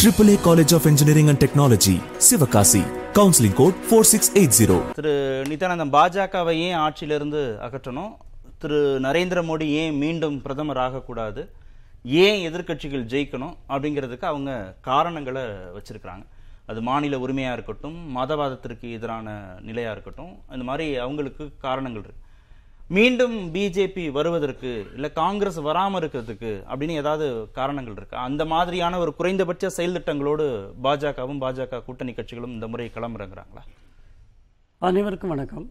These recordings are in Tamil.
AAA College of Engineering and Technology, Sivakasi. Counseling code 4680. திரு நித்யானந்தம் பாஜகவை ஏன் ஆட்சியிலிருந்து அகற்றணும் திரு நரேந்திர மோடி ஏன் மீண்டும் பிரதமர் ஆகக்கூடாது ஏன் எதிர்க்கட்சிகள் ஜெயிக்கணும் அப்படிங்கிறதுக்கு அவங்க காரணங்களை வச்சிருக்கிறாங்க அது மாநில உரிமையா இருக்கட்டும் மதவாதத்திற்கு எதிரான நிலையா இருக்கட்டும் இந்த மாதிரி அவங்களுக்கு காரணங்கள் இருக்கு மீண்டும் பிஜேபி வருவதற்கு இல்ல காங்கிரஸ் வராம இருக்கிறதுக்கு அப்படின்னு ஏதாவது காரணங்கள் இருக்கு அந்த மாதிரியான ஒரு குறைந்தபட்ச செயல் திட்டங்களோடு பாஜகவும் பாஜக கூட்டணி கட்சிகளும் இந்த முறை களமிறங்குறாங்களா அனைவருக்கும் வணக்கம்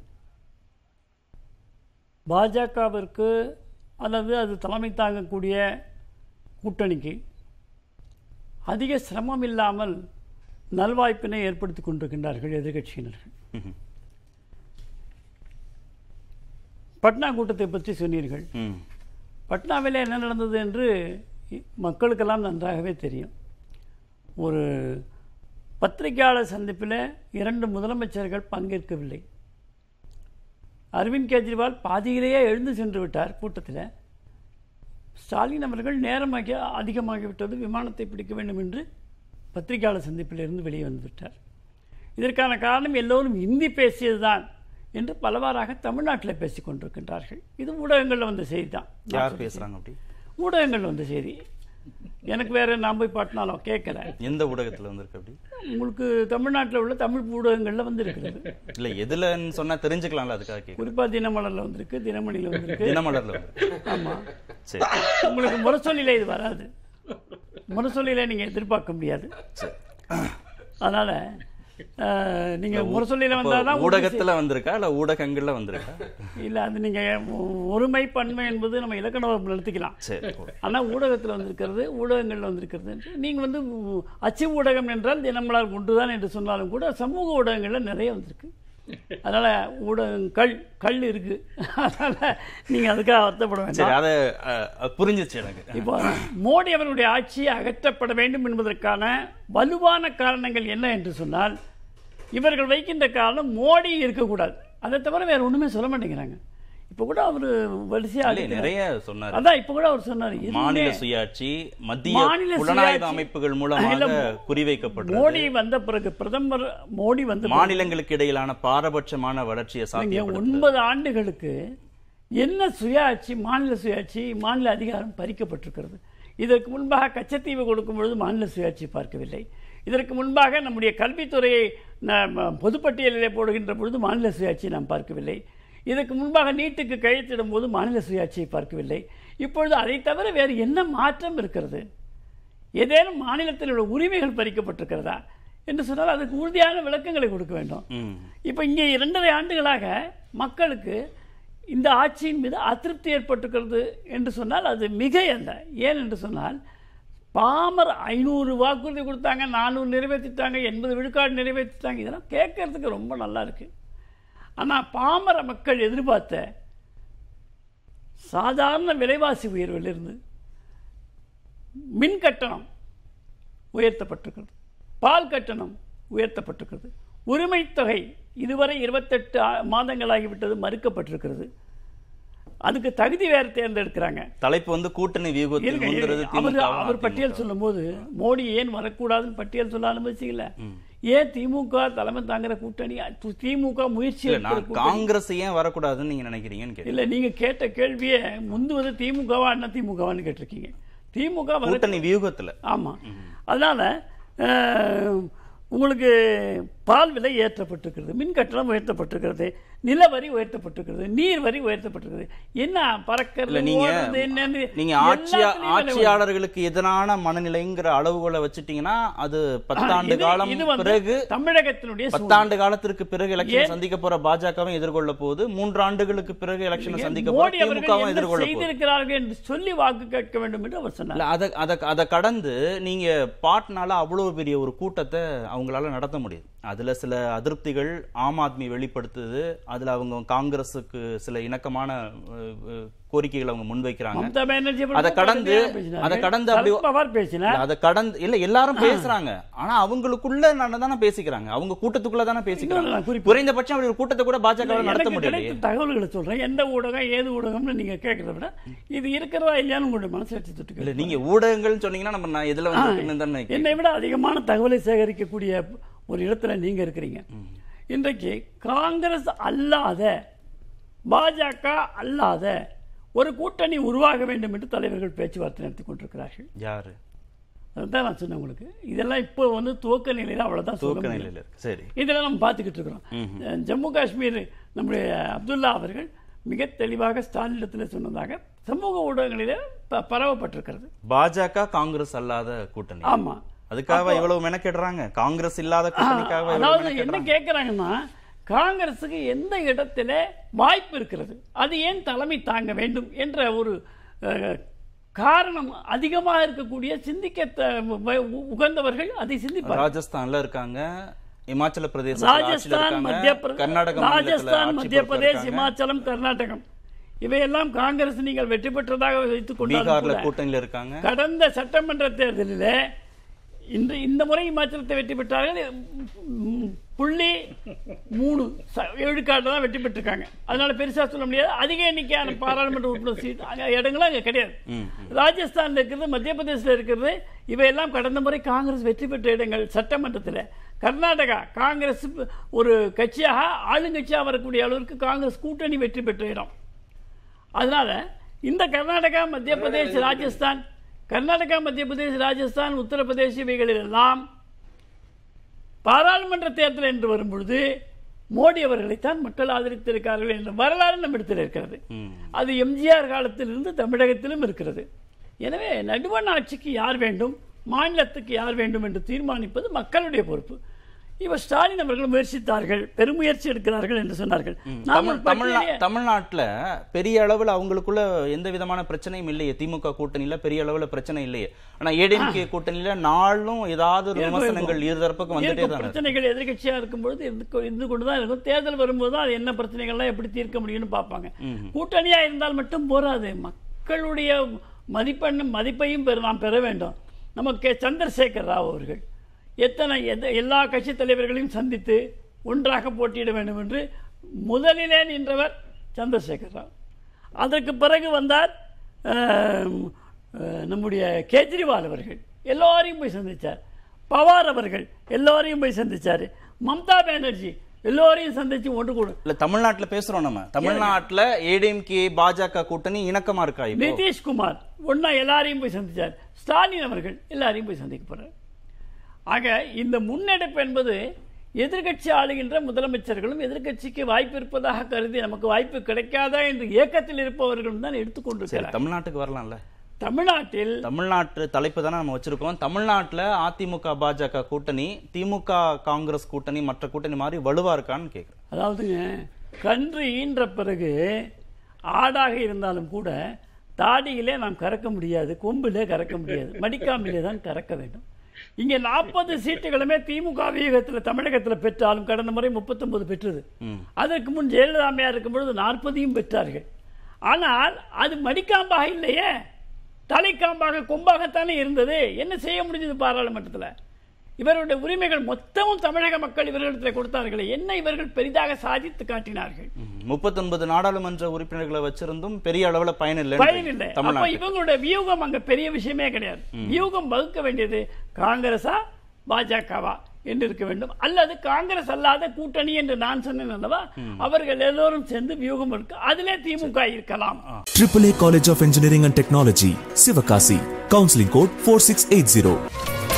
பாஜகவிற்கு அல்லது அது தலைமை தாங்கக்கூடிய கூட்டணிக்கு அதிக சிரமம் இல்லாமல் நல்வாய்ப்பினை ஏற்படுத்தி கொண்டிருக்கின்றார்கள் எதிர்க்கட்சியினர்கள் பட்னா கூட்டத்தை பற்றி சொன்னீர்கள் ம் பட்னாவில் என்ன நடந்தது என்று மக்களுக்கெல்லாம் நன்றாகவே தெரியும் ஒரு பத்திரிகையாளர் சந்திப்பில் இரண்டு முதலமைச்சர்கள் பங்கேற்கவில்லை அரவிந்த் கெஜ்ரிவால் பாதியிலேயே எழுந்து சென்று விட்டார் கூட்டத்தில் ஸ்டாலின் அவர்கள் நேரமாக அதிகமாகிவிட்டது விமானத்தை பிடிக்க வேண்டும் என்று பத்திரிகையாளர் சந்திப்பிலிருந்து வெளியே வந்து விட்டார் இதற்கான காரணம் எல்லோரும் இந்தி பேசியதுதான் என்று பலவாறாக தமிழ்நாட்டில் பேசிக் கொண்டிருக்கின்றார்கள் இது ஊடகங்களில் வந்த செய்தி தான் யார் பேசுறாங்க அப்படி ஊடகங்கள் வந்த செய்தி எனக்கு வேற நான் போய் பாட்டினாலும் கேட்கல எந்த ஊடகத்துல வந்திருக்கு அப்படி உங்களுக்கு தமிழ்நாட்டில் உள்ள தமிழ் ஊடகங்களில் வந்து இருக்கிறது இல்ல எதுலன்னு சொன்னா தெரிஞ்சுக்கலாம்ல அதுக்காக கேட்க குறிப்பாக தினமலரில் வந்திருக்கு தினமணியில் வந்திருக்கு தினமலர்ல வந்து ஆமாம் சரி உங்களுக்கு முரசொலியில் இது வராது முரசொலியில் நீங்கள் எதிர்பார்க்க முடியாது அதனால அஹ், நீங்க முரசொலியில் அப்போ வந்தால் தான் ஊடகத்துல வந்திருக்கா இல்ல ஊடகங்கள்ல வந்திருக்கா இல்லை அது நீங்க ஒருமை பன்மை என்பது நம்ம இலக்கண வகுப்பில் நிறுத்திக்கலாம் சரி ஆனா ஊடகத்தில் வந்திருக்கிறது ஊடகங்களில் வந்திருக்கிறது என்று நீங்க வந்து உ- அச்சு ஊடகம் என்றால் தினமலர் ஒன்றுதான் என்று சொன்னாலும் கூட சமூக ஊடகங்களில் நிறைய வந்திருக்கு அதனால ஊடகம் கல் கல் இருக்கு அதனால நீங்க அதுக்காக வருத்தப்பட வேண்டாம் சரி அத அஹ், அது புரிஞ்சிச்சு எனக்கு இப்போ மோடி அவர்களுடைய ஆட்சி அகற்றப்பட வேண்டும் என்பதற்கான வலுவான காரணங்கள் என்ன என்று சொன்னால் இவர்கள் வைக்கின்ற காரணம் மோடி இருக்கக்கூடாது அதை தவிர வேற ஒண்ணுமே சொல்ல மாட்டேங்கிறாங்க இப்போ கூட அவர் வரிசையா இல்ல, நிறைய சொன்னாரு அதான் இப்போ கூட அவர் சொன்னார் மாநில சுயாட்சி மத்திய மாநில புலனாய்வு சுயாட்சி. அமைப்புகள் இல்ல, மூலமாக மோ- குறிவைக்கப்படுறது மோடி வந்த பிறகு பிரதமர் மோடி வந்த பிறகு மாநிலங்களுக்கு இடையிலான பாரபட்சமான வளர்ச்சியை நீங்க சாத்தியப்படுத்து ஒன்பது ஆண்டுகளுக்கு என்ன சுயாட்சி மாநில சுயாட்சி மாநில அதிகாரம் பறிக்கப்பட்டிருக்கிறது இதற்கு முன்பாக கச்சத்தீவு கொடுக்கும் பொழுது மாநில சுயாட்சி பார்க்கவில்லை இதற்கு முன்பாக நம்முடைய கல்வித்துறையை நாம் பொதுப்பட்டியலிலே போடுகின்ற பொழுது மாநில சுயாட்சியை நாம் பார்க்கவில்லை இதற்கு முன்பாக நீட்டுக்கு கையெழுத்திடும் போது மாநில சுயாட்சியை பார்க்கவில்லை இப்பொழுது அதை தவிர வேறு என்ன மாற்றம் இருக்கிறது ஏதேனும் மாநிலத்தில் உள்ள உரிமைகள் பறிக்கப்பட்டிருக்கிறதா என்று சொன்னால் அதுக்கு உறுதியான விளக்கங்களை கொடுக்க வேண்டும் ம். இப்போ இங்கே இரண்டரை ஆண்டுகளாக மக்களுக்கு இந்த ஆட்சியின் மீது அதிருப்தி ஏற்பட்டிருக்கிறது என்று சொன்னால் அது மிக அல்ல ஏன் என்று சொன்னால் பாமர் ஐநூறு வாக்குறுதி கொடுத்தாங்க நானூறு நிறைவேற்றிட்டாங்க எண்பது விழுக்காடு நிறைவேற்றிட்டாங்க இதெல்லாம் கேட்கறதுக்கு ரொம்ப நல்லா இருக்கு ஆனால் பாமர மக்கள் எதிர்பார்த்த சாதாரண விலைவாசி உயர்விலிருந்து மின் கட்டணம் உயர்த்தப்பட்டிருக்கிறது பால் கட்டணம் உயர்த்தப்பட்டிருக்கிறது உரிமைத் தொகை இதுவரை இருபத்தெட்டு ஆ- மாதங்களாகிவிட்டது மறுக்கப்பட்டிருக்கிறது அதுக்கு தகுதி வேறு தேர்ந்தெடுக்கிறாங்க தலைப்பு வந்து கூட்டணி வியூகத்தில் இருங்க, முந்துறது இருங்க. அவர் திமுக அவர் பட்டியல் சொல்லும்போது மோடி ஏன் வரக்கூடாதுன்னு பட்டியல் சொல்ல அனுமதிச்சிக்கல ஏன் திமுக தலைமை தாங்குற கூட்டணி து- திமுக முயற்சி இல்ல எடுக்கிற நான் கூட்டணி- காங்கிரஸ் ஏன் வரக்கூடாதுன்னு நீங்க நினைக்கிறீங்கன்னு கேட்டேன் இல்ல நீங்க கேட்ட கேள்வியே முந்துவது திமுகவா அண்ணா திமுகவான்னு கேட்டிருக்கீங்க திமுக வர கூட்டணி வியூகத்துல ஆமா அதனால அஹ், உங்களுக்கு பால் விலை ஏற்றப்பட்டிருக்கிறது மின் கட்டணம் உயர்த்தப்பட்டிருக்கிறது நிலவரி உயர்த்தப்பட்டிருக்கிறது நீர் வரி உயர்த்தப்பட்டிருக்கிறது என்ன இல்ல பறக்கிறது நீங்க ஓடுறது என்னன்னு நீங்க ஆட்சியா எல்லாத்துலயும் விலை ஆட்சியாளர்களுக்கு எதிரான மனநிலைங்கிற அளவுகோலை வச்சுட்டீங்கன்னா அது பத்தாண்டு இது- காலம் இது வந்து பிறகு தமிழகத்தினுடைய சூழ்நிலை. பத்தாண்டு காலத்திற்கு பிறகு எலெக்ஷன் ஏன்? சந்திக்க போற பாஜகவும் எதிர்கொள்ள போகுது மூன்று ஆண்டுகளுக்கு பிறகு எலெக்ஷனை சந்திக்க போற மோடி அவர்கள் திமுகவும் என்ன எதிர்கொள்ள போகுது செய்திருக்கிறார்கள் என்று சொல்லி வாக்கு கேட்க வேண்டும் என்று அவர் சொன்னார் இல்ல அத அத அத கடந்து நீங்க பாட்னால அவ்வளவு பெரிய ஒரு கூட்டத்தை அவங்களால நடத்த முடியுது அதுல சில அதிருப்திகள் ஆம் ஆத்மி வெளிப்படுத்துது அதுல அவங்க காங்கிரஸுக்கு சில இணக்கமான அஹ், அஹ், கோரிக்கைகளை அவங்க முன்வைக்கிறாங்க மம்தா பானர்ஜி அவர்கள் அதை கடந்து பேசினார்கள். அதை கடந்து அப்படி சரத் பவார் பேசினார் இல்ல, அதை கடந்து இல்ல எல்லாரும் பேசுறாங்க ஆனா அவங்களுக்குள்ள தானே பேசிக்கிறாங்க அவங்க கூட்டத்துக்குள்ள தானே இன்னொரு நான் பேசிக்கிறாங்க குறிப்பிட்டு- குறைந்தபட்சம் அப்படி ஒரு கூட்டத்தை கூட பாஜக நடத்த எனக்கு முடியலையே கிடைத்த தகவல்களை சொல்றேன் எந்த ஊடகம் ஏது ஊடகம்னு நீங்க கேட்கறத விட இது இருக்கிறதா இல்லையான்னு உங்களுடைய மனசு வச்சு தொட்டு இல்ல நீங்க ஊடகங்கள் சொன்னீங்கன்னா நம்ம நான் எதுல வந்து இருக்குன்னு தானே கேட்கிறேன். என்னை விட அதிகமான தகவலை சேகரிக்கக்கூடிய ஒரு இடத்துல நீங்க இருக்கிறீங்க இன்றைக்கு காங்கிரஸ் அல்லாத பாஜக அல்லாத ஒரு கூட்டணி உருவாக வேண்டும் என்று தலைவர்கள் பேச்சுவார்த்தை நடத்தி கொண்டிருக்கிறார்கள் யாரு அதுதான் நான் சொன்னேன் உங்களுக்கு இதெல்லாம் இப்போ வந்து துவக்க நிலையில அவ்வளவுதான் சொல்ல துவக்க முடியும். நிலையில இருக்கு சரி இதெல்லாம் நம்ம பார்த்துக்கிட்டு இருக்கிறோம் ஜம்மு காஷ்மீர் நம்முடைய அப்துல்லா அவர்கள் மிக தெளிவாக ஸ்டாலினிடத்தில் சொன்னதாக சமூக ஊடகங்களிலே ப- பரவப்பட்டிருக்கிறது பாஜக காங்கிரஸ் அல்லாத கூட்டணி ஆமா அதுக்காக இவ்வளவு மெனக்கெடுறாங்க காங்கிரஸ் இல்லாத கூட்டணிக்காக இவ்வளவு அதாவது என்ன மெனக்கெடுறாங்க கேட்குறாங்கன்னா காங்கிரஸுக்கு எந்த இடத்துல வாய்ப்பு இருக்கிறது அது ஏன் தலைமை தாங்க வேண்டும் என்ற ஒரு அஹ், காரணம் அதிகமாக இருக்கக்கூடிய சிந்திக்க த- உ- உகந்தவர்கள் அதை சிந்திப்பார் ராஜஸ்தான்ல இருக்காங்க இமாச்சல பிரதேசத்துல ஆட்சியில ராஜஸ்தான் இருக்காங்க மத்திய பிர- கர்நாடக மாநிலத்துல ராஜஸ்தான் ஆட்சி மத்திய பொறுப்புல பிரதேஷ் இருக்காங்க. இமாச்சலம் கர்நாடகம் இவையெல்லாம் காங்கிரஸ் நீங்கள் வெற்றி பெற்றதாக வைத்துக் கொண்டாலும் பீகார்ல கூட, கூட்டணியில இருக்காங்க கடந்த சட்டமன்ற தேர்தலில் இன்று இந்த முறை இமாச்சலத்தை வெற்றி பெற்றார்கள் ம், புள்ளி மூணு ச- விழுக்காடு தான் வெற்றி பெற்றிருக்காங்க அதனால பெருசா சொல்ல முடியாது அதிக எண்ணிக்கையான பாராளுமன்ற உறுப்பினர் சீட் அங்க இடங்களும் அங்க கிடையாது ராஜஸ்தான்ல இருக்கிறது மத்திய பிரதேசத்தில் இருக்கிறது இவையெல்லாம் கடந்த முறை காங்கிரஸ் வெற்றி பெற்ற இடங்கள் சட்டமன்றத்தில் கர்நாடகா காங்கிரஸ் ஒரு கட்சியாக ஆளுங்கட்சியாக வரக்கூடிய அளவிற்கு காங்கிரஸ் கூட்டணி வெற்றி பெற்ற இடம் அதனால இந்த கர்நாடகா மத்திய பிரதேஷ் ராஜஸ்தான் கர்நாடகா மத்திய பிரதேஷ் ராஜஸ்தான் உத்தரப்பிரதேஷ் இவைகளில் எல்லாம் பாராளுமன்ற தேர்தல் என்று வரும்பொழுது மோடி அவர்களைத்தான் மக்கள் ஆதரித்திருக்கிறார்கள் என்ற வரலாறு நம்மிடத்தில் இருக்கிறது அது எம்ஜிஆர் காலத்திலிருந்து தமிழகத்திலும் இருக்கிறது எனவே நடுவண் ஆட்சிக்கு யார் வேண்டும் மாநிலத்துக்கு யார் வேண்டும் என்று தீர்மானிப்பது மக்களுடைய பொறுப்பு இவர் ஸ்டாலின் அவர்கள் முயற்சித்தார்கள் பெருமுயற்சி எடுக்கிறார்கள் என்று சொன்னார்கள் நாம் தமிழ் ஒரு தமிழ்நா பட்டியலே- தமிழ்நாட்டுல பெரிய அளவுல அவங்களுக்குள்ள எந்த விதமான பிரச்சனையும் இல்லையே திமுக கூட்டணியில பெரிய அளவுல பிரச்சனை இல்லையே ஆனா ஏடிஎம்கே கூட்டணியில நாளும் ஏதாவது ஒரு இருக்கும், விமர்சனங்கள் இருதரப்புக்கும் வந்துட்டே இருக்கும் தான் இருக்கு. பிரச்சனைகள் எதிர்கட்சியா இருக்கும்பொழுது இருந்து கொ- இருந்து கொண்டு தான் இருக்கும் தேர்தல் வரும்போது தான் அது என்ன பிரச்சனைகள்லாம் எப்படி தீர்க்க முடியும்னு பார்ப்பாங்க கூட்டணியா இருந்தால் மட்டும் போராது மக்களுடைய மதிப்பெண் மதிப்பையும் பெற நாம் பெற வேண்டும் நமக்கு சந்திரசேகர் ராவ் அவர்கள் எத்தனை எந்த எல்லா கட்சி தலைவர்களையும் சந்தித்து ஒன்றாக போட்டியிட வேண்டும் என்று முதலிலே நின்றவர் சந்திரசேகர் ராவ் அதற்கு பிறகு வந்தார் ஆம், அஹ், நம்முடைய கேஜ்ரிவால் அவர்கள் எல்லோரையும் போய் சந்திச்சார் பவார் அவர்கள் எல்லோரையும் போய் சந்திச்சார் மம்தா பானர்ஜி எல்லோரையும் சந்திச்சு ஒன்று கூட இல்ல தமிழ்நாட்டுல பேசுறோம் நம்ம தமிழ்நாட்டுல ஏடிஎம்கே பாஜக கூட்டணி இணக்கமா இருக்கா இப்போ நிதிஷ்குமார் ஒன்னா எல்லாரையும் போய் சந்திச்சார் ஸ்டாலின் அவர்கள் எல்லாரையும் போய் சந்திக்க போறார் ஆக இந்த முன்னெடுப்பு என்பது எதிர்க்கட்சி ஆளுகின்ற முதலமைச்சர்களும் எதிர்க்கட்சிக்கு வாய்ப்பு இருப்பதாக கருதி நமக்கு வாய்ப்பு கிடைக்காதா என்று ஏக்கத்தில் இருப்பவர்களும் தான் சரி எடுத்துக்கொண்டிருக்கிறார் தமிழ்நாட்டுக்கு வரலாம்ல தமிழ்நாட்டில் தமிழ்நாட்டு தலைப்பு தானே நம்ம வச்சிருக்கோம் தமிழ்நாட்டுல அதிமுக பாஜக கூட்டணி திமுக காங்கிரஸ் கூட்டணி மற்ற கூட்டணி மாதிரி வலுவா இருக்கான்னு கேக்குறேன் அதாவதுங்க கன்று ஈன்ற பிறகு ஆடாக இருந்தாலும் கூட தாடியிலே நாம் கறக்க முடியாது கொம்பிலே கறக்க முடியாது மடிக்காம்பிலே தான் கறக்க வேண்டும் இங்கே நாற்பது சீட்டுகளுமே திமுக வியூகத்தில் தமிழகத்தில் பெற்றாலும் கடந்த முறை முப்பத்தொன்பது பெற்றது அதற்கு முன் ஜெயலலிதா அம்மையார் இருக்கும் பொழுது நாற்பதையும் பெற்றார்கள் ஆனால் அது மடிக்காம்பாக இல்லையே தலைக்காம்பாக கொம்பாகத்தானே இருந்தது என்ன செய்ய முடிஞ்சது பாராளுமன்றத்தில் இவருடைய உரிமைகள் மொத்தமும் தமிழக மக்கள் இவர்களிடத்தில் கொடுத்தார்களே என்ன இவர்கள் பெரிதாக சாதித்து காட்டினார்கள் முப்பத்தொன்பது நாடாளுமன்ற உறுப்பினர்களை வச்சிருந்தும் பெரிய அளவுல பயன் இல்லை பயன் இல்லை அப்ப தமிழ்நாட்டு இவங்களுடைய வியூகம் அங்க பெரிய விஷயமே கிடையாது வியூகம் வகுக்க வேண்டியது காங்கிரஸா பாஜகவா என்று இருக்க வேண்டும் அல்லது காங்கிரஸ் அல்லாத கூட்டணி என்று நான் சொன்னேன் அல்லவா அவர்கள் எல்லோரும் சேர்ந்து வியூகம் இருக்கு அதிலே திமுக இருக்கலாம் AAA College of Engineering and Technology, Sivakasi. Counseling code 4680.